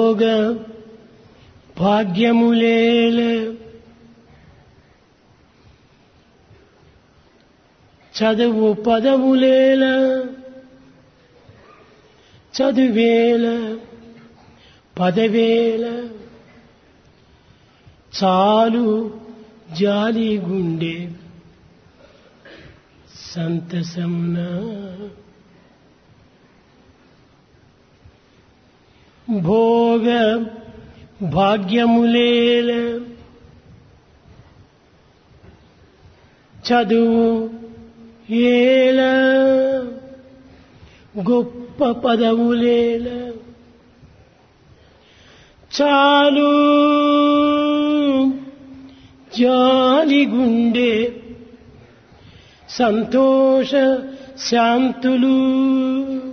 భోగ భాగ్యములేల చదువు పదవులేల చదువేల పదవేల చాలు జాలి గుండె సంతసమున భోగ భాగ్యములేల చదువు ఏల గొప్ప పదవులేల చాలు జాలి గుండె సంతోష శాంతులు